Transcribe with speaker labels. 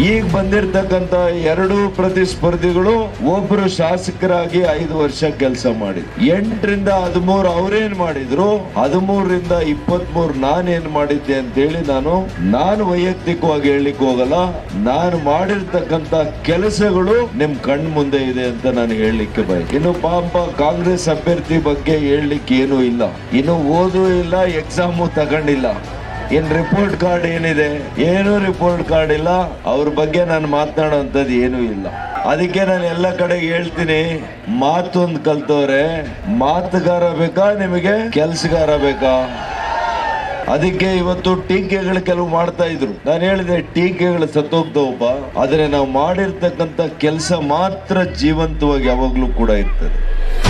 Speaker 1: ಈಗ ಬಂದಿರತಕ್ಕಂತ ಎರಡು ಪ್ರತಿಸ್ಪರ್ಧಿಗಳು ಒಬ್ರು ಶಾಸಕರಾಗಿ ಐದು ವರ್ಷ ಕೆಲಸ ಮಾಡಿದ್ರು ಎಂಟರಿಂದ ಹದಿಮೂರು ಅವ್ರೇನ್ ಮಾಡಿದ್ರು ಹದಿಮೂರರಿಂದ ಇಪ್ಪತ್ತ್ ಮೂರು ನಾನೇನ್ ಮಾಡಿದ್ದೆ ಅಂತ ಹೇಳಿ ನಾನು ನಾನು ವೈಯಕ್ತಿಕವಾಗಿ ಹೇಳಲಿಕ್ಕೆ ಹೋಗಲ್ಲ ನಾನು ಮಾಡಿರ್ತಕ್ಕಂತ ಕೆಲಸಗಳು ನಿಮ್ ಕಣ್ ಮುಂದೆ ಇದೆ ಅಂತ ನಾನು ಹೇಳಲಿಕ್ಕೆ ಬಯಕೆ ಇನ್ನು ಪಾಪ ಕಾಂಗ್ರೆಸ್ ಅಭ್ಯರ್ಥಿ ಬಗ್ಗೆ ಹೇಳಲಿಕ್ಕೆ ಏನೂ ಇಲ್ಲ ಇನ್ನು ಓದೂ ಇಲ್ಲ ಎಕ್ಸಾಮು ತಗೊಂಡಿಲ್ಲ ಇನ್ ರಿಪೋರ್ಟ್ ಕಾರ್ಡ್ ಏನಿದೆ ಏನು ರಿಪೋರ್ಟ್ ಕಾರ್ಡ್ ಇಲ್ಲ ಅವ್ರ ಬಗ್ಗೆ ನಾನು ಮಾತನಾಡುವಂಥದ್ದು ಏನೂ ಇಲ್ಲ ಅದಕ್ಕೆ ನಾನು ಎಲ್ಲ ಕಡೆ ಹೇಳ್ತೀನಿ ಮಾತೊಂದು ಕಲ್ತವ್ರೆ ಮಾತುಗಾರ ಬೇಕಾ ನಿಮಗೆ ಕೆಲ್ಸಗಾರ ಬೇಕಾ ಅದಕ್ಕೆ ಇವತ್ತು ಟೀಕೆಗಳು ಕೆಲವು ಮಾಡ್ತಾ ಇದ್ರು ನಾನು ಹೇಳಿದೆ ಟೀಕೆಗಳು ಸತ್ತೋಗ್ತವಪ್ಪ ಆದ್ರೆ ನಾವು ಮಾಡಿರ್ತಕ್ಕಂಥ ಕೆಲಸ ಮಾತ್ರ ಜೀವಂತವಾಗಿ ಯಾವಾಗ್ಲೂ ಕೂಡ ಇರ್ತದೆ